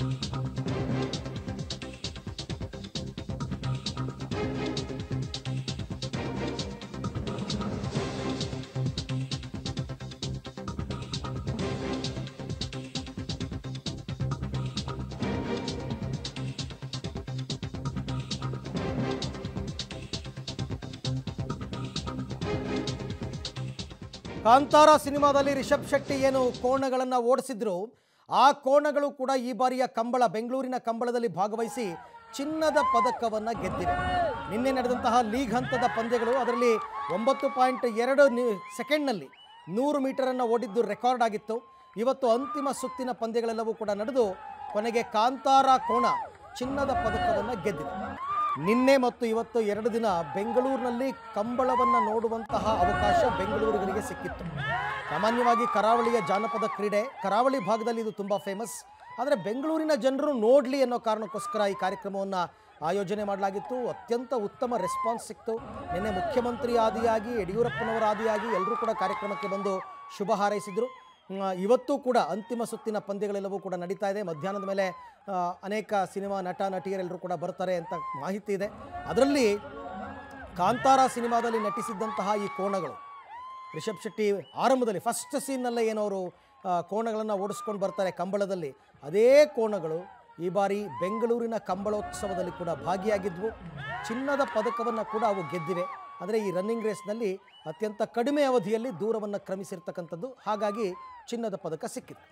ಕಾಂತಾರ ಸಿನಿಮಾದಲ್ಲಿ ರಿಷಬ್ ಶೆಟ್ಟಿ ಏನು ಕೋಣಗಳನ್ನು ಓಡಿಸಿದ್ರು ಆ ಕೋಣಗಳು ಕೂಡ ಈ ಬಾರಿಯ ಕಂಬಳ ಬೆಂಗಳೂರಿನ ಕಂಬಳದಲ್ಲಿ ಭಾಗವಹಿಸಿ ಚಿನ್ನದ ಪದಕವನ್ನ ಗೆದ್ದಿವೆ ನಿನ್ನೆ ನಡೆದಂತಹ ಲೀಗ್ ಹಂತದ ಪಂದ್ಯಗಳು ಅದರಲ್ಲಿ ಒಂಬತ್ತು ಪಾಯಿಂಟ್ ಎರಡು ನಿ- ಸೆಕೆಂಡ್ನಲ್ಲಿ ನೂರು ಮೀಟರನ್ನು ಓಡಿದ್ದು ರೆಕಾರ್ಡ್ ಆಗಿತ್ತು ಇವತ್ತು ಅಂತಿಮ ಸುತ್ತಿನ ಪಂದ್ಯಗಳೆಲ್ಲವೂ ಕೂಡ ನಡೆದು ಕೊನೆಗೆ ಕಾಂತಾರ ಕೋಣ ಚಿನ್ನದ ಪದಕವನ್ನು ಗೆದ್ದಿದೆ ನಿನ್ನೆ ಮತ್ತು ಇವತ್ತು ಎರಡು ದಿನ ಬೆಂಗಳೂರಿನಲ್ಲಿ ಕಂಬಳವನ್ನು ನೋಡುವಂತಹ ಅವಕಾಶ ಬೆಂಗಳೂರಿಗರಿಗೆ ಸಿಕ್ಕಿತ್ತು ಸಾಮಾನ್ಯವಾಗಿ ಕರಾವಳಿಯ ಜಾನಪದ ಕ್ರೀಡೆ ಕರಾವಳಿ ಭಾಗದಲ್ಲಿ ಇದು ತುಂಬ ಫೇಮಸ್ ಆದರೆ ಬೆಂಗಳೂರಿನ ಜನರು ನೋಡಲಿ ಅನ್ನೋ ಕಾರಣಕ್ಕೋಸ್ಕರ ಈ ಕಾರ್ಯಕ್ರಮವನ್ನು ಆಯೋಜನೆ ಮಾಡಲಾಗಿತ್ತು ಅತ್ಯಂತ ಉತ್ತಮ ರೆಸ್ಪಾನ್ಸ್ ಸಿಕ್ತು ನಿನ್ನೆ ಮುಖ್ಯಮಂತ್ರಿ ಆದಿಯಾಗಿ ಯಡಿಯೂರಪ್ಪನವರ ಆದಿಯಾಗಿ ಎಲ್ಲರೂ ಕೂಡ ಕಾರ್ಯಕ್ರಮಕ್ಕೆ ಬಂದು ಶುಭ ಹಾರೈಸಿದರು ಮ್, ಇವತ್ತು ಕೂಡ ಅಂತಿಮ ಸುತ್ತಿನ ಪಂದ್ಯಗಳೆಲ್ಲವೂ ಕೂಡ ನಡೀತಾ ಇದೆ ಮಧ್ಯಾಹ್ನದ ಮೇಲೆ ಆ, ಅನೇಕ ಸಿನಿಮಾ ನಟ ನಟಿಯರೆಲ್ಲರೂ ಕೂಡ ಬರ್ತಾರೆ ಅಂತ ಮಾಹಿತಿ ಇದೆ ಅದರಲ್ಲಿ ಕಾಂತಾರ ಸಿನಿಮಾದಲ್ಲಿ ನಟಿಸಿದ್ದಂತಹ ಈ ಕೋಣಗಳು ರಿಷಬ್ ಶೆಟ್ಟಿ ಆರಂಭದಲ್ಲಿ ಫಸ್ಟ್ ಸೀನ್ನಲ್ಲೇ ಏನವರು ಕೋಣಗಳನ್ನು ಓಡಿಸ್ಕೊಂಡು ಬರ್ತಾರೆ ಕಂಬಳದಲ್ಲಿ ಅದೇ ಕೋಣಗಳು ಈ ಬಾರಿ ಬೆಂಗಳೂರಿನ ಕಂಬಳೋತ್ಸವದಲ್ಲಿ ಕೂಡ ಭಾಗಿಯಾಗಿದ್ವು ಚಿನ್ನದ ಪದಕವನ್ನು ಕೂಡ ಅವು ಗೆದ್ದಿವೆ ಅಂದರೆ ಈ ರನ್ನಿಂಗ್ ರೇಸ್ನಲ್ಲಿ ಅತ್ಯಂತ ಕಡಿಮೆ ಅವಧಿಯಲ್ಲಿ ದೂರವನ್ನು ಕ್ರಮಿಸಿರ್ತಕ್ಕಂಥದ್ದು ಹಾಗಾಗಿ ಚಿನ್ನದ ಪದಕ ಸಿಕ್ಕಿದೆ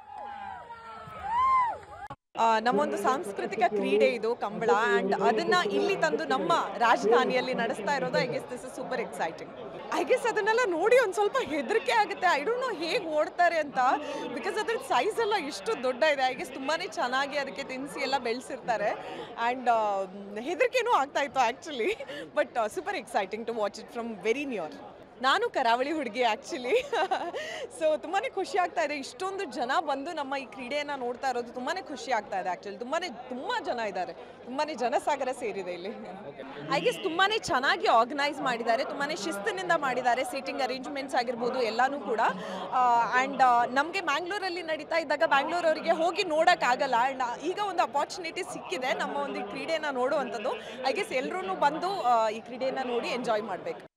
ಆ, ನಮ್ಮೊಂದು ಸಾಂಸ್ಕೃತಿಕ ಕ್ರೀಡೆ ಇದು ಕಂಬಳ ಆ್ಯಂಡ್ ಅದನ್ನ ಇಲ್ಲಿ ತಂದು ನಮ್ಮ ರಾಜಧಾನಿಯಲ್ಲಿ ನಡೆಸ್ತಾ ಇರೋದು I guess this is super exciting I guess ಅದನ್ನೆಲ್ಲ ನೋಡಿ ಒಂದು ಸ್ವಲ್ಪ ಹೆದರಿಕೆ ಆಗುತ್ತೆ ಐ ಡೋಂಟ್ ನೋ ಹೇಗೆ ಓಡ್ತಾರೆ ಅಂತ ಬಿಕಾಸ್ ಅದ್ರ ಸೈಜ್ ಎಲ್ಲ ಇಷ್ಟು ದೊಡ್ಡ ಇದೆ ಐ ಗೆಸ್ ತುಂಬಾ ಚೆನ್ನಾಗಿ ಅದಕ್ಕೆ ತಿನ್ನಿಸಿ ಎಲ್ಲ ಬೆಳೆಸಿರ್ತಾರೆ ಆ್ಯಂಡ್ ಹೆದರಿಕೆನೂ ಆಗ್ತಾ ಇತ್ತು actually but super exciting to watch it from very near ನಾನು ಕರಾವಳಿ ಹುಡುಗಿ ಆ್ಯಕ್ಚುಲಿ ಸೊ ತುಂಬಾ ಖುಷಿ ಆಗ್ತಾ ಇದೆ ಇಷ್ಟೊಂದು ಜನ ಬಂದು ನಮ್ಮ ಈ ಕ್ರೀಡೆಯನ್ನು ನೋಡ್ತಾ ಇರೋದು ತುಂಬಾ ಖುಷಿ ಆಗ್ತಾ ಇದೆ ಆ್ಯಕ್ಚುಲಿ ತುಂಬಾ ತುಂಬ ಜನ ಇದ್ದಾರೆ ತುಂಬಾ ಜನಸಾಗರ ಸೇರಿದೆ ಇಲ್ಲಿ ಐ ಗೆಸ್ ತುಂಬಾ ಚೆನ್ನಾಗಿ ಆರ್ಗನೈಸ್ ಮಾಡಿದ್ದಾರೆ ತುಂಬಾ ಶಿಸ್ತಿನಿಂದ ಮಾಡಿದ್ದಾರೆ ಸೀಟಿಂಗ್ ಅರೇಂಜ್ಮೆಂಟ್ಸ್ ಆಗಿರ್ಬೋದು ಎಲ್ಲನೂ ಕೂಡ ಆ್ಯಂಡ್ ನಮಗೆ ಮ್ಯಾಂಗ್ಳೂರಲ್ಲಿ ನಡೀತಾ ಇದ್ದಾಗ ಬ್ಯಾಂಗ್ಳೂರವರಿಗೆ ಹೋಗಿ ನೋಡೋಕ್ಕಾಗಲ್ಲ ಆ್ಯಂಡ್ ಈಗ ಒಂದು ಅಪಾರ್ಚುನಿಟಿ ಸಿಕ್ಕಿದೆ ನಮ್ಮ ಒಂದು ಈ ಕ್ರೀಡೆಯನ್ನು ನೋಡುವಂಥದ್ದು ಐ ಗೆಸ್ ಎಲ್ಲರೂ ಬಂದು ಆ, ಈ ಕ್ರೀಡೆಯನ್ನು ನೋಡಿ ಎಂಜಾಯ್ ಮಾಡಬೇಕು